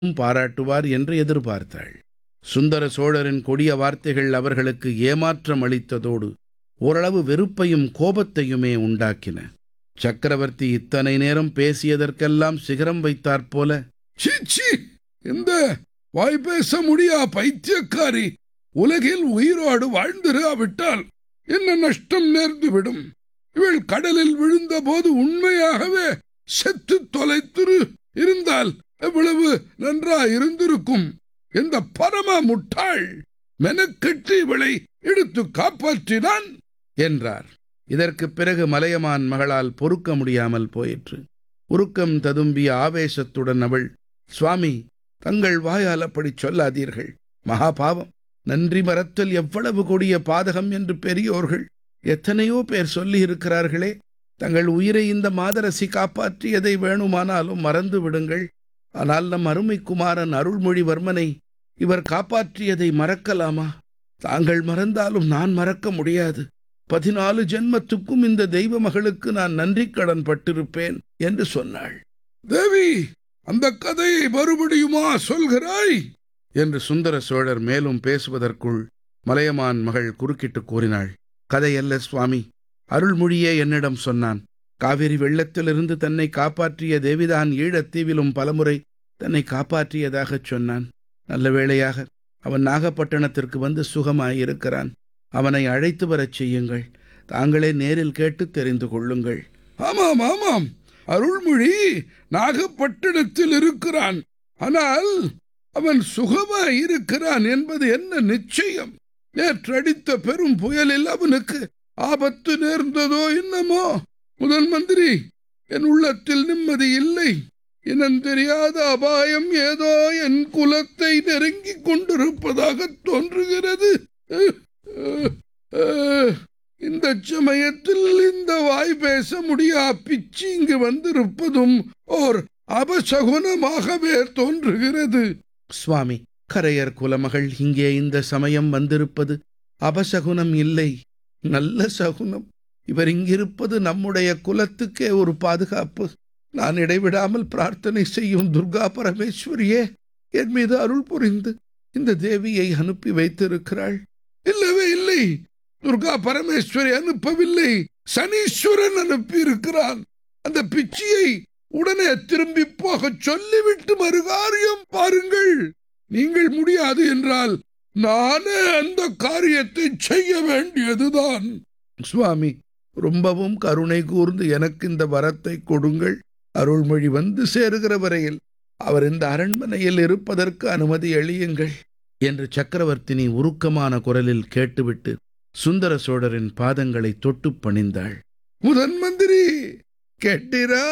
பாராட்டுவார் என்று எதிர்பார்த்தாள் சுந்தர சோழரின் கொடிய வார்த்தைகள் அவர்களுக்கு ஏமாற்றம் அளித்ததோடு ஓரளவு வெறுப்பையும் கோபத்தையுமே உண்டாக்கின சக்கரவர்த்தி இத்தனை நேரம் பேசியதற்கெல்லாம் சிகரம் வைத்தாற்போல சீச்சி இந்த வாய் பேச முடியா பைத்தியக்காரி உலகில் உயிரோடு வாழ்ந்திராவிட்டால் என்ன நஷ்டம் நேர்ந்துவிடும் இவள் கடலில் விழுந்தபோது உண்மையாகவே செத்து தொலைத்திரு இருந்தால் எவ்வளவு நன்றா இருந்திருக்கும் இந்த பரம முட்டாள் மெனக்கெட்டு இவளை எடுத்து காப்பாற்றினான் என்றார் இதற்குப் பிறகு மலையமான் மகளால் பொறுக்க முடியாமல் போயிற்று உருக்கம் ததும்பிய ஆவேசத்துடன் அவள் சுவாமி தங்கள் வாயால் அப்படிச் சொல்லாதீர்கள் மகாபாவம் நன்றி மறத்தல் எவ்வளவு கொடிய பாதகம் என்று பெரியோர்கள் எத்தனையோ பேர் சொல்லியிருக்கிறார்களே தங்கள் உயிரை இந்த மாதரசி காப்பாற்றியதை வேணுமானாலும் மறந்து விடுங்கள் ஆனால் நம் அருமை குமாரன் அருள்மொழிவர்மனை இவர் காப்பாற்றியதை மறக்கலாமா தாங்கள் மறந்தாலும் நான் மறக்க முடியாது பதினாலு ஜென்மத்துக்கும் இந்த தெய்வ மகளுக்கு நான் நன்றி கடன் பட்டிருப்பேன் என்று சொன்னாள் தேவி அந்த கதையை மறுபடியுமா சொல்கிறாய் என்று சுந்தர சோழர் மேலும் பேசுவதற்குள் மலையமான் மகள் குறுக்கிட்டு கூறினாள் கதையல்ல சுவாமி அருள்மொழியே என்னிடம் சொன்னான் காவிரி வெள்ளத்திலிருந்து தன்னை காப்பாற்றிய தேவிதான் ஈழத்தீவிலும் பலமுறை தன்னை காப்பாற்றியதாகச் சொன்னான் நல்ல வேளையாக அவன் நாகப்பட்டினத்திற்கு வந்து சுகமாயிருக்கிறான் அவனை அழைத்து வரச் செய்யுங்கள் தாங்களே நேரில் கேட்டு தெரிந்து கொள்ளுங்கள் ஆமாம் ஆமாம் அருள்மொழி நாகப்பட்டினத்தில் இருக்கிறான் ஆனால் அவன் சுகமாய் இருக்கிறான் என்பது என்ன நிச்சயம் நேற்றடித்த பெரும் புயலில் அவனுக்கு ஆபத்து நேர்ந்ததோ என்னமோ முதன் மந்திரி என் உள்ளத்தில் நிம்மதி இல்லை இனம் தெரியாத அபாயம் ஏதோ என் குலத்தை நெருங்கிக் கொண்டிருப்பதாக தோன்றுகிறது இந்த சமயத்தில் இந்த வாய் பேச முடியா பிச்சு இங்கு வந்திருப்பதும் ஓர் அபசகுனமாகவே தோன்றுகிறது சுவாமி கரையர் குலமகள் இங்கே இந்த சமயம் வந்திருப்பது அபசகுனம் இல்லை நல்ல சகுனம் இவர் இங்கிருப்பது நம்முடைய குலத்துக்கே ஒரு பாதுகாப்பு நான் இடைவிடாமல் பிரார்த்தனை செய்யும் துர்கா பரமேஸ்வரியே என் மீது அருள் புரிந்து இந்த தேவியை அனுப்பி வைத்திருக்கிறாள் இல்லவே இல்லை துர்கா பரமேஸ்வரி அனுப்பவில்லை சனீஸ்வரன் அனுப்பி இருக்கிறான் அந்த பிச்சியை உடனே திரும்பி போக சொல்லிவிட்டு மறுகாரியம் பாருங்கள் நீங்கள் முடியாது என்றால் நானே அந்த காரியத்தை செய்ய வேண்டியதுதான் சுவாமி ரொம்பவும் கருணை கூர்ந்து எனக்கு இந்த வரத்தை கொடுங்கள் அருள்மொழி வந்து சேருகிற வரையில் அவர் இந்த அரண்மனையில் இருப்பதற்கு அனுமதி அளியுங்கள் என்று சக்கரவர்த்தினி உருக்கமான குரலில் கேட்டுவிட்டு சுந்தர சோழரின் பாதங்களை தொட்டுப் பணிந்தாள் முதன் மந்திரி கேட்டீரா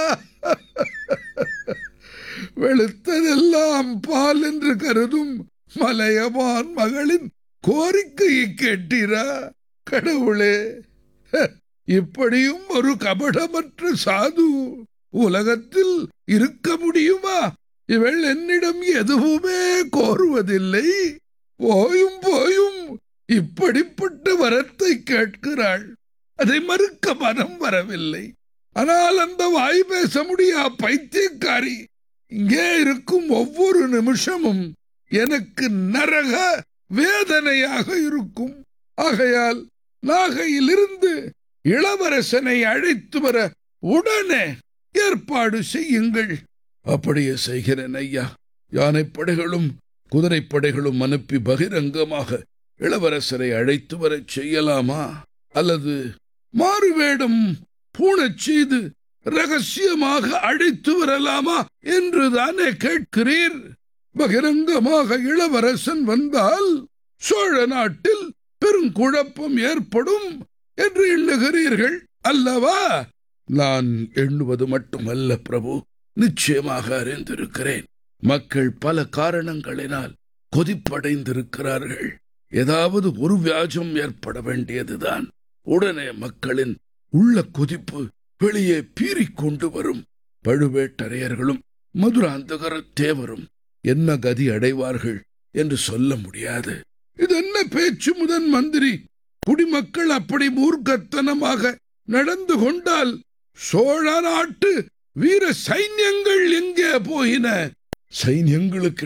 வெளுத்ததெல்லாம் பால் என்று கருதும் மலையமான் மகளின் கோரிக்கையை கேட்டீரா கடவுளே இப்படியும் ஒரு கபடமற்ற சாது உலகத்தில் இருக்க முடியுமா இவள் என்னிடம் எதுவுமே கோருவதில்லை போயும் போயும் இப்படிப்பட்ட வரத்தை கேட்கிறாள் அதை மறுக்க மனம் வரவில்லை ஆனால் அந்த வாய் பேச முடியா பைத்தியக்காரி இங்கே இருக்கும் ஒவ்வொரு நிமிஷமும் எனக்கு நரக வேதனையாக இருக்கும் ஆகையால் நாகையிலிருந்து இளவரசனை அழைத்து வர உடனே ஏற்பாடு செய்யுங்கள் அப்படியே செய்கிறேன் ஐயா யானைப்படைகளும் குதிரைப்படைகளும் அனுப்பி பகிரங்கமாக இளவரசரை அழைத்து வரச் செய்யலாமா அல்லது மாறுவேடம் பூணச் செய்து ரகசியமாக அழைத்து வரலாமா என்று தானே கேட்கிறீர் பகிரங்கமாக இளவரசன் வந்தால் சோழ நாட்டில் பெருங்குழப்பம் ஏற்படும் என்று எண்ணுகிறீர்கள் அல்லவா நான் எண்ணுவது மட்டுமல்ல பிரபு நிச்சயமாக அறிந்திருக்கிறேன் மக்கள் பல காரணங்களினால் கொதிப்படைந்திருக்கிறார்கள் ஏதாவது ஒரு வியாஜம் ஏற்பட வேண்டியதுதான் உடனே மக்களின் உள்ள கொதிப்பு வெளியே பீறிக் கொண்டு வரும் பழுவேட்டரையர்களும் மதுராந்தகர தேவரும் என்ன கதி அடைவார்கள் என்று சொல்ல முடியாது இது என்ன பேச்சு முதன் மந்திரி குடிமக்கள் அப்படி மூர்க்கத்தனமாக நடந்து கொண்டால் சோழ நாட்டு வீர சைன்யங்கள் எங்கே போயின சைன்யங்களுக்கு